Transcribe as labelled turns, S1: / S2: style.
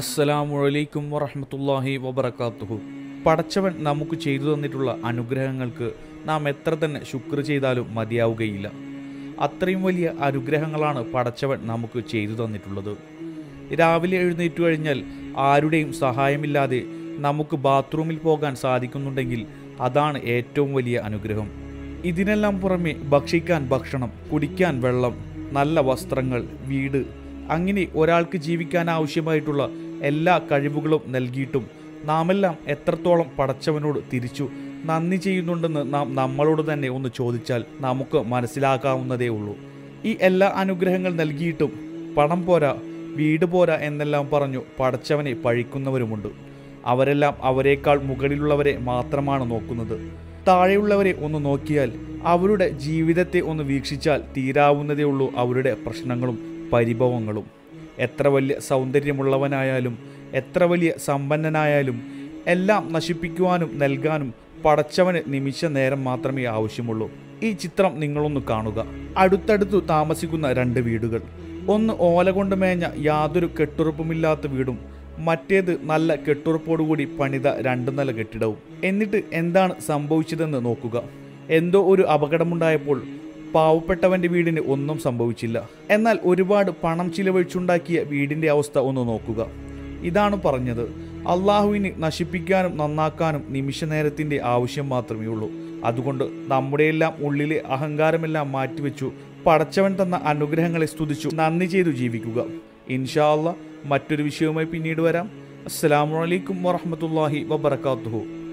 S1: അസ്സലാമലൈക്കും വറഹമത്തല്ലാഹി വബർക്കാത്തുഹു പടച്ചവൻ നമുക്ക് ചെയ്തു തന്നിട്ടുള്ള അനുഗ്രഹങ്ങൾക്ക് നാം എത്ര തന്നെ ശുക്ർ ചെയ്താലും മതിയാവുകയില്ല അത്രയും വലിയ അനുഗ്രഹങ്ങളാണ് പടച്ചവൻ നമുക്ക് ചെയ്തു തന്നിട്ടുള്ളത് രാവിലെ എഴുന്നേറ്റു കഴിഞ്ഞാൽ ആരുടെയും സഹായമില്ലാതെ നമുക്ക് ബാത്റൂമിൽ പോകാൻ സാധിക്കുന്നുണ്ടെങ്കിൽ അതാണ് ഏറ്റവും വലിയ അനുഗ്രഹം ഇതിനെല്ലാം പുറമെ ഭക്ഷിക്കാൻ ഭക്ഷണം കുടിക്കാൻ വെള്ളം നല്ല വസ്ത്രങ്ങൾ വീട് അങ്ങനെ ഒരാൾക്ക് ജീവിക്കാൻ ആവശ്യമായിട്ടുള്ള എല്ലാ കഴിവുകളും നൽകിയിട്ടും നാമെല്ലാം എത്രത്തോളം പടച്ചവനോട് തിരിച്ചു നന്ദി ചെയ്യുന്നുണ്ടെന്ന് നാം നമ്മളോട് തന്നെ ഒന്ന് ചോദിച്ചാൽ നമുക്ക് മനസ്സിലാക്കാവുന്നതേ ഉള്ളൂ ഈ എല്ലാ അനുഗ്രഹങ്ങൾ നൽകിയിട്ടും പണം പോരാ വീട് പോരാ എന്നെല്ലാം പറഞ്ഞു പടച്ചവനെ പഴിക്കുന്നവരുമുണ്ട് അവരെല്ലാം അവരെക്കാൾ മുകളിലുള്ളവരെ മാത്രമാണ് നോക്കുന്നത് താഴെയുള്ളവരെ ഒന്ന് നോക്കിയാൽ അവരുടെ ജീവിതത്തെ ഒന്ന് വീക്ഷിച്ചാൽ തീരാവുന്നതേ ഉള്ളൂ അവരുടെ പ്രശ്നങ്ങളും പരിഭവങ്ങളും എത്ര വലിയ സൗന്ദര്യമുള്ളവനായാലും എത്ര വലിയ സമ്പന്നനായാലും എല്ലാം നശിപ്പിക്കുവാനും നൽകാനും പടച്ചവന് നിമിഷ നേരം മാത്രമേ ആവശ്യമുള്ളൂ ഈ ചിത്രം നിങ്ങളൊന്ന് കാണുക അടുത്തടുത്തു താമസിക്കുന്ന രണ്ട് വീടുകൾ ഒന്ന് ഓല കൊണ്ട് മേഞ്ഞ യാതൊരു കെട്ടുറപ്പുമില്ലാത്ത വീടും മറ്റേത് നല്ല കെട്ടുറപ്പോടുകൂടി പണിത രണ്ട് നില കെട്ടിടവും എന്നിട്ട് എന്താണ് സംഭവിച്ചതെന്ന് നോക്കുക എന്തോ ഒരു അപകടമുണ്ടായപ്പോൾ പാവപ്പെട്ടവന്റെ വീടിന് ഒന്നും സംഭവിച്ചില്ല എന്നാൽ ഒരുപാട് പണം ചിലവഴിച്ചുണ്ടാക്കിയ വീടിന്റെ അവസ്ഥ ഒന്ന് നോക്കുക ഇതാണ് പറഞ്ഞത് അള്ളാഹുവിന് നശിപ്പിക്കാനും നന്നാക്കാനും നിമിഷ നേരത്തിന്റെ ആവശ്യം മാത്രമേ ഉള്ളൂ അതുകൊണ്ട് നമ്മുടെയെല്ലാം ഉള്ളിലെ അഹങ്കാരമെല്ലാം മാറ്റിവെച്ചു പടച്ചവൻ തന്ന അനുഗ്രഹങ്ങളെ സ്തുതിച്ചു നന്ദി ചെയ്തു ജീവിക്കുക ഇൻഷാ അള്ളാ മറ്റൊരു വിഷയവുമായി പിന്നീട് വരാം അസ്സലാമു അലൈക്കും വറഹമത്തല്ലാഹി വബർക്കാത്തുഹു